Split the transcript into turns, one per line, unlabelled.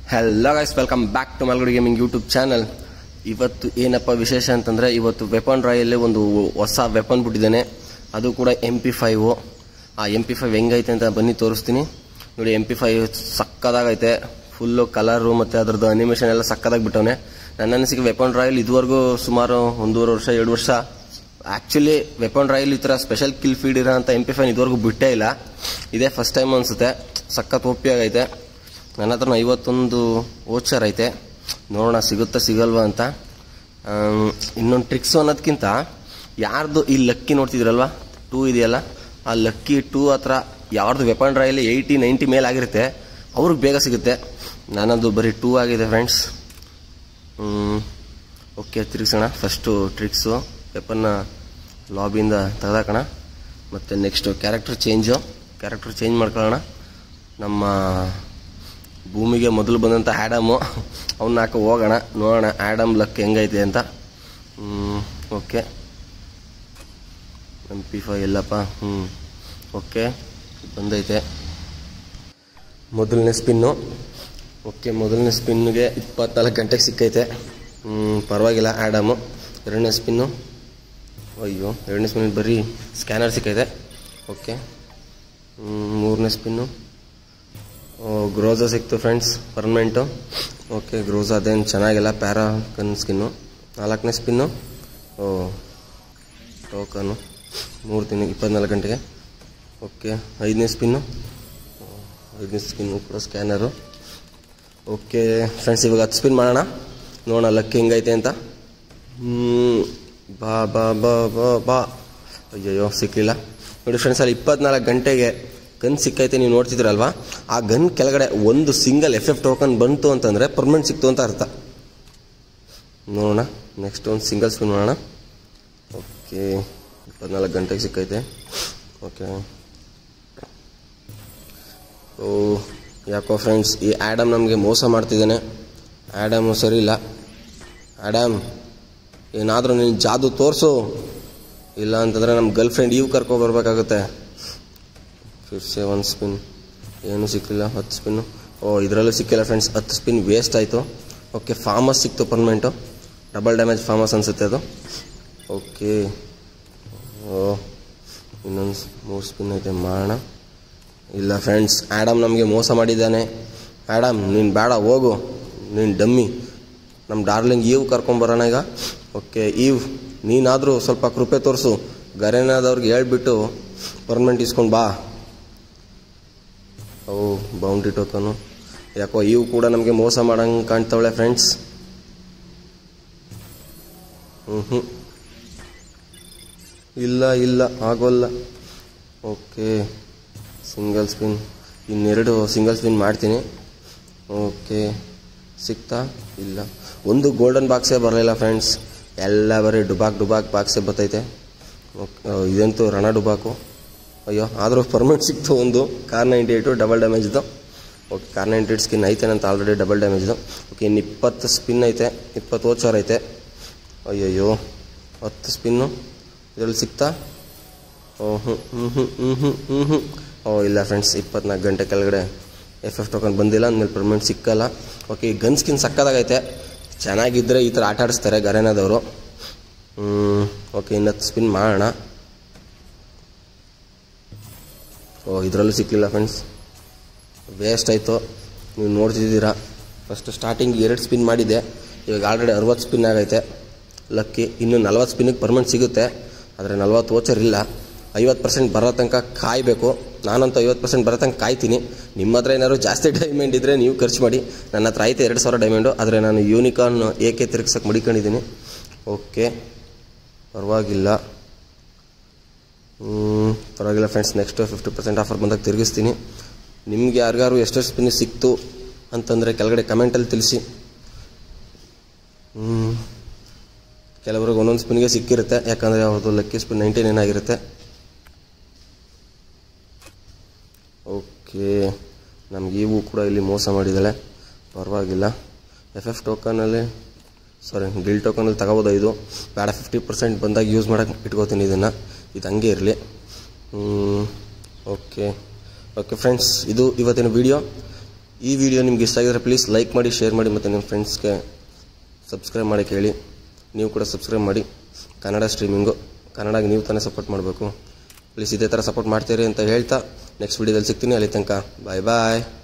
hello guys welcome back to Malgudi gaming YouTube channel ಇವತ್ತು ಏನಪ್ಪ ವಿಶೇಷ ಅಂತಂದರೆ ಇವತ್ತು ವೆಪನ್ ರಾಯಲ್ಲಿ ಒಂದು ಹೊಸ ವೆಪನ್ ಬಿಟ್ಟಿದ್ದಾನೆ ಅದು ಕೂಡ ಎಮ್ ಪಿ ಫೈವು ಆ ಎಮ್ ಪಿ ಫೈವ್ ಹೆಂಗೈತೆ ಅಂತ ಬನ್ನಿ ತೋರಿಸ್ತೀನಿ ನೋಡಿ ಎಮ್ ಪಿ ಫೈವ್ ಸಕ್ಕದಾಗೈತೆ ಫುಲ್ಲು ಕಲರು ಮತ್ತು ಅದ್ರದ್ದು ಅನಿಮೇಷನ್ ಎಲ್ಲ ಸಕ್ಕದಾಗಿ ಬಿಟ್ಟವನೆ ನನ್ನ ಅನಿಸಿಕೆ ವೆಪನ್ ರಾಯಲ್ ಇದುವರೆಗೂ ಸುಮಾರು ಒಂದೂವರೆ ವರ್ಷ ಎರಡು ವರ್ಷ ಆ್ಯಕ್ಚುಲಿ ವೆಪನ್ ರಾಯಲ್ ಈ ಥರ ಸ್ಪೆಷಲ್ ಕಿಲ್ ಫೀಡ್ ಇರೋ ಅಂತ ಎಮ್ ಪಿ ಫೈವ್ ಇದುವರೆಗೂ ಬಿಟ್ಟೇ ಇಲ್ಲ ಇದೇ ಫಸ್ಟ್ ಟೈಮ್ ಅನಿಸುತ್ತೆ ಸಖತ್ ಒಪ್ಪಿಯಾಗೈತೆ ನನ್ನ ಹತ್ರ ಐವತ್ತೊಂದು ಓಚರ್ ಐತೆ ನೋಡೋಣ ಸಿಗುತ್ತಾ ಸಿಗಲ್ವಾ ಅಂತ ಇನ್ನೊಂದು ಟ್ರಿಕ್ಸು ಅನ್ನೋದಕ್ಕಿಂತ ಯಾರ್ದು ಈ ಲಕ್ಕಿ ನೋಡ್ತಿದ್ರಲ್ವಾ ಟೂ ಇದೆಯಲ್ಲ ಆ ಲಕ್ಕಿ ಟೂ ಹತ್ರ ಯಾರ್ದು ವೆಪನ್ ಡ್ರೈಲಿ ಏಯ್ಟಿ ನೈಂಟಿ ಮೇಲೆ ಆಗಿರುತ್ತೆ ಅವ್ರಿಗೆ ಬೇಗ ಸಿಗುತ್ತೆ ನನ್ನದು ಬರೀ ಟೂ ಆಗಿದೆ ಫ್ರೆಂಡ್ಸ್ ಓಕೆ ತಿರುಗಿಸೋಣ ಫಸ್ಟು ಟ್ರಿಕ್ಸು ವೆಪನ್ನ ಲಾಬಿಯಿಂದ ತೆಗೆದಾಕೋಣ ಮತ್ತು next character change character change ಮಾಡ್ಕೊಳ್ಳೋಣ ನಮ್ಮ ಭೂಮಿಗೆ ಮೊದಲು ಬಂದಂಥ ಆ್ಯಡಮು ಅವನ್ನ ಹಾಕಿ ಹೋಗೋಣ ನೋಡೋಣ ಆ್ಯಡಮ್ ಲಕ್ ಹೆಂಗೈತೆ ಅಂತ ಓಕೆ ಎಮ್ ಪಿ ಫೈ ಎಲ್ಲಪ್ಪ ಹ್ಞೂ ಓಕೆ ಬಂದೈತೆ ಮೊದಲನೇ ಸ್ಪಿನ್ನು ಓಕೆ ಮೊದಲನೇ ಸ್ಪಿನ್ಗೆ ಇಪ್ಪತ್ನಾಲ್ಕು ಗಂಟೆಗೆ ಸಿಕ್ಕೈತೆ ಹ್ಞೂ ಪರವಾಗಿಲ್ಲ ಆ್ಯಡಮು ಎರಡನೇ ಸ್ಪಿನ್ನು ಅಯ್ಯೋ ಎರಡನೇ ಸ್ಪಿನ್ ಬರೀ ಸ್ಕ್ಯಾನರ್ ಸಿಕ್ಕೈತೆ ಓಕೆ ಮೂರನೇ ಸ್ಪಿನ್ನು ಗ್ರೋಝಾ ಸಿಕ್ತು ಫ್ರೆಂಡ್ಸ್ ಪರ್ಮನೆಂಟು ಓಕೆ ಗ್ರೋಝಾ ಅದೇನು ಚೆನ್ನಾಗಿಲ್ಲ ಪ್ಯಾರಾ ಕನ್ ಸ್ಕಿನ್ನು ನಾಲ್ಕನೇ ಸ್ಪಿನ್ನು ಓ ಟೋಕನು ಮೂರು ದಿನ ಇಪ್ಪತ್ನಾಲ್ಕು ಗಂಟೆಗೆ ಓಕೆ ಐದನೇ ಸ್ಪಿನ್ನು ಐದನೇ ಸ್ಪಿನ್ನು ಕೂಡ ಸ್ಕ್ಯಾನರು ಓಕೆ ಫ್ರೆಂಡ್ಸ್ ಇವಾಗ ಹತ್ತು ಸ್ಪಿನ್ ಮಾಡೋಣ ನೋಡೋಣ ಲಕ್ ಹೆಂಗೈತೆ ಅಂತ ಬಾ ಬಾ ಬಾ ಬಾ ಬಾ ಅಯ್ಯಯ್ಯೋ ಸಿಕ್ಕಲಿಲ್ಲ ನೋಡಿ ಫ್ರೆಂಡ್ಸ್ ಅಲ್ಲಿ ಇಪ್ಪತ್ನಾಲ್ಕು ಗಂಟೆಗೆ ಗನ್ ಸಿಕ್ಕೈತೆ ನೀವು ನೋಡ್ತಿದ್ರಲ್ವಾ ಆ ಗನ್ ಕೆಳಗಡೆ ಒಂದು ಸಿಂಗಲ್ ಎಫ್ ಎಫ್ ಟೋಕನ್ ಬಂತು ಅಂತಂದರೆ ಪರ್ಮನೆಂಟ್ ಸಿಕ್ತು ಅಂತ ಅರ್ಥ ನೋಡೋಣ ನೆಕ್ಸ್ಟ್ ಒಂದು ಸಿಂಗಲ್ ಸ್ಪಿನ್ ಮಾಡೋಣ ಓಕೆ ಇಪ್ಪತ್ನಾಲ್ಕು ಗಂಟೆಗೆ ಸಿಕ್ಕೈತೆ ಓಕೆ ಓ ಯಾಕೋ ಫ್ರೆಂಡ್ಸ್ ಈ ಆ್ಯಡಮ್ ನಮಗೆ ಮೋಸ ಮಾಡ್ತಿದ್ದಾನೆ ಆ್ಯಡಮು ಸರಿ ಇಲ್ಲ ಆ್ಯಡಮ್ ಏನಾದರೂ ನೀನು ಜಾದು ತೋರಿಸು ಇಲ್ಲ ಅಂತಂದರೆ ನಮ್ಮ ಗರ್ಲ್ ಫ್ರೆಂಡ್ ಇವು ಕರ್ಕೊಬರ್ಬೇಕಾಗುತ್ತೆ ಫಿಫ್ತ್ ಸೆವೆನ್ ಸ್ಪಿನ್ ಏನೂ ಸಿಕ್ಕಿಲ್ಲ ಹತ್ತು ಸ್ಪಿನ್ನು ಓ ಇದರಲ್ಲೂ ಸಿಕ್ಕಿಲ್ಲ ಫ್ರೆಂಡ್ಸ್ ಹತ್ತು ಸ್ಪಿನ್ ವೇಸ್ಟ್ ಆಯಿತು ಓಕೆ ಫಾಮಸ್ ಸಿಕ್ತು ಪರ್ಮನೆಂಟು ಡಬಲ್ ಡ್ಯಾಮೇಜ್ ಫಾಮಸ್ ಅನಿಸುತ್ತೆ ಅದು ಓಕೆ ಓ ಇನ್ನೊಂದು ಮೂರು ಸ್ಪಿನ್ ಐತೆ ಮಾಡೋಣ ಇಲ್ಲ ಫ್ರೆಂಡ್ಸ್ ಆ್ಯಡಮ್ ನಮಗೆ ಮೋಸ ಮಾಡಿದ್ದಾನೆ ಆ್ಯಡಮ್ ನೀನು ಬೇಡ ಹೋಗು ನೀನು ಡಮ್ಮಿ ನಮ್ಮ ಡಾರ್ಲಿಂಗ್ ಈವ್ ಕರ್ಕೊಂಬರೋಣ ಈಗ ಓಕೆ ಈವ್ ನೀನಾದರೂ ಸ್ವಲ್ಪ ಕೃಪೆ ತೋರಿಸು ಗರೇನಾದವ್ರಿಗೆ ಹೇಳ್ಬಿಟ್ಟು ಪರ್ಮನೆಂಟ್ ಇಸ್ಕೊಂಡು ಬಾ ಅವು ಬೌಂಡ್ರಿ ಟೋಕನು ಯಾಕೋ ಇವು ಕೂಡ ನಮಗೆ ಮೋಸ ಮಾಡಂಗೆ ಕಾಣ್ತಾವಳೆ ಫ್ರೆಂಡ್ಸ್ ಹ್ಞೂ ಹ್ಞೂ ಇಲ್ಲ ಇಲ್ಲ ಆಗೋಲ್ಲ ಓಕೆ ಸಿಂಗಲ್ ಸ್ಪಿನ್ ಇನ್ನೆರಡು ಸಿಂಗಲ್ ಸ್ಪಿನ್ ಮಾಡ್ತೀನಿ ಓಕೆ ಸಿಕ್ತಾ ಇಲ್ಲ ಒಂದು ಗೋಲ್ಡನ್ ಬಾಕ್ಸೇ ಬರಲಿಲ್ಲ ಫ್ರೆಂಡ್ಸ್ ಎಲ್ಲ ಬರೀ ಡುಬಾಕ್ ಡುಬಾಕ್ ಬಾಕ್ಸೇ ಬರ್ತೈತೆ ಓಕೆ ಇದಂತೂ ರಣ ಡುಬಾಕು ಅಯ್ಯೋ ಆದರೂ ಪರ್ಮನೆಂಟ್ ಸಿಕ್ತು ಒಂದು ಕಾರ್ ನೈಂಟಿ ಏಯ್ಟು ಡಬಲ್ ಡ್ಯಾಮೇಜ್ದು okay car ninety eight skin ಐತೆ ನಂತ ಆಲ್ರೆಡಿ ಡಬಲ್ ಡ್ಯಾಮೇಜ್ದು ಓಕೆ ಇನ್ನು ಇಪ್ಪತ್ತು ಸ್ಪಿನ್ ಐತೆ ಇಪ್ಪತ್ತು ಓಚರ್ ಐತೆ ಅಯ್ಯಯ್ಯೋ ಹತ್ತು ಸ್ಪಿನ್ನು ಇದರಲ್ಲಿ ಸಿಕ್ತಾ ಓ ಹ್ಞೂ ಹ್ಞೂ ಹ್ಞೂ ಹ್ಞೂ ಹ್ಞೂ ಹ್ಞೂ ಹ್ಞೂ ಓ ಇಲ್ಲ ಫ್ರೆಂಡ್ಸ್ ಇಪ್ಪತ್ನಾಲ್ಕು ಗಂಟೆ ಕೆಳಗಡೆ ಎಫ್ ಎಫ್ ಟೋಕನ್ ಬಂದಿಲ್ಲ ಅಂದಮೇಲೆ ಪರ್ಮನೆಂಟ್ ಸಿಕ್ಕಲ್ಲ ಓಕೆ ಗನ್ ಸ್ಕಿನ್ ಸಕ್ಕದಾಗೈತೆ ಚೆನ್ನಾಗಿದ್ದರೆ ಈ ಥರ ಆಟ ಆಡಿಸ್ತಾರೆ ಗರೇನಾದವರು ಓಕೆ ಇನ್ನು ಹತ್ತು ಸ್ಪಿನ್ ಮಾಡೋಣ ಓ ಇದರಲ್ಲೂ ಸಿಕ್ಕಲಿಲ್ಲ ಫ್ರೆಂಡ್ಸ್ ವೇಸ್ಟ್ ಆಯಿತು ನೀವು ನೋಡ್ತಿದ್ದೀರಾ ಫಸ್ಟ್ ಸ್ಟಾರ್ಟಿಂಗ್ ಎರಡು ಸ್ಪಿನ್ ಮಾಡಿದ್ದೆ ಇವಾಗ ಆಲ್ರೆಡಿ ಅರವತ್ತು ಸ್ಪಿನ್ ಆಗೈತೆ ಲಕ್ಕಿ ಇನ್ನು ನಲ್ವತ್ತು ಸ್ಪಿನ್ನಿಗೆ ಪರ್ಮನೆಂಟ್ ಸಿಗುತ್ತೆ ಆದರೆ ನಲ್ವತ್ತು ಓಚರ್ ಇಲ್ಲ ಐವತ್ತು ಪರ್ಸೆಂಟ್ ಬರೋ ತನಕ ಕಾಯಬೇಕು ನಾನಂತೂ ಐವತ್ತು ಪರ್ಸೆಂಟ್ ಬರೋ ತನಕ ಕಾಯ್ತೀನಿ ನಿಮ್ಮ ಹತ್ರ ಏನಾದ್ರು ಜಾಸ್ತಿ ಡೈಮಂಡ್ ಇದ್ದರೆ ನೀವು ಖರ್ಚು ಮಾಡಿ ನನ್ನ ಹತ್ರ ಐತೆ ಎರಡು ಸಾವಿರ ಡೈಮಂಡು ಆದರೆ ನಾನು ಯೂನಿಕಾನ್ ಏಕೆ ತಿರುಗ್ಸಕ್ಕೆ ಮಡಿಕೊಂಡಿದ್ದೀನಿ ಓಕೆ ಪರವಾಗಿಲ್ಲ ಪರವಾಗಿಲ್ಲ friends next fifty percent offer ಬಂದಾಗ ತಿರುಗಿಸ್ತೀನಿ ನಿಮ್ಗೆ ಯಾರಿಗಾರು ಎಷ್ಟೆಷ್ಟು ಸ್ಪಿನ್ ಸಿಕ್ತು ಅಂತಂದರೆ ಕೆಳಗಡೆ ಕಮೆಂಟಲ್ಲಿ ತಿಳಿಸಿ ಕೆಲವ್ರಿಗೆ ಒಂದೊಂದು ಸ್ಪಿನ್ಗೆ ಸಿಕ್ಕಿರುತ್ತೆ ಯಾಕಂದರೆ ಅವ್ರದ್ದು ಲಕ್ಕಿ ಸ್ಪಿನ್ ನೈಂಟಿ ನೈನ್ ಆಗಿರುತ್ತೆ ಓಕೆ ನಮ್ಗೆ ಇವು ಕೂಡ ಇಲ್ಲಿ ಮೋಸ ಮಾಡಿದ್ದಾಳೆ ಪರವಾಗಿಲ್ಲ ಎಫ್ ಎಫ್ ಟೋಕನಲ್ಲಿ ಸಾರಿ ಗಿಲ್ ಟೋಕನಲ್ಲಿ ತಗೋಬೋದು ಇದು ಬೇಡ ಫಿಫ್ಟಿ ಪರ್ಸೆಂಟ್ ಬಂದಾಗ ಯೂಸ್ ಮಾಡೋಕ್ಕೆ ಇಟ್ಕೋತೀನಿ ಇದನ್ನು ಇದು ಹಂಗೆ ಇರಲಿ ಓಕೆ ಓಕೆ ಫ್ರೆಂಡ್ಸ್ ಇದು ಇವತ್ತಿನ ವಿಡಿಯೋ ಈ ವಿಡಿಯೋ ನಿಮ್ಗೆ ಇಷ್ಟ ಆಗಿದ್ರೆ ಪ್ಲೀಸ್ ಲೈಕ್ ಮಾಡಿ ಶೇರ್ ಮಾಡಿ ಮತ್ತು ನಿಮ್ಮ ಫ್ರೆಂಡ್ಸ್ಗೆ ಸಬ್ಸ್ಕ್ರೈಬ್ ಮಾಡೋಕ್ಕೆ ಹೇಳಿ ನೀವು ಕೂಡ ಸಬ್ಸ್ಕ್ರೈಬ್ ಮಾಡಿ ಕನ್ನಡ ಸ್ಟ್ರೀಮಿಂಗು ಕನ್ನಡಗೆ ನೀವು ತಾನೇ ಸಪೋರ್ಟ್ ಮಾಡಬೇಕು ಪ್ಲೀಸ್ ಇದೇ ಥರ ಸಪೋರ್ಟ್ ಮಾಡ್ತೀರಿ ಅಂತ ಹೇಳ್ತಾ ನೆಕ್ಸ್ಟ್ ವಿಡಿಯೋದಲ್ಲಿ ಸಿಗ್ತೀನಿ ಅಲ್ಲಿ ತನಕ ಬಾಯ್ ಬಾಯ್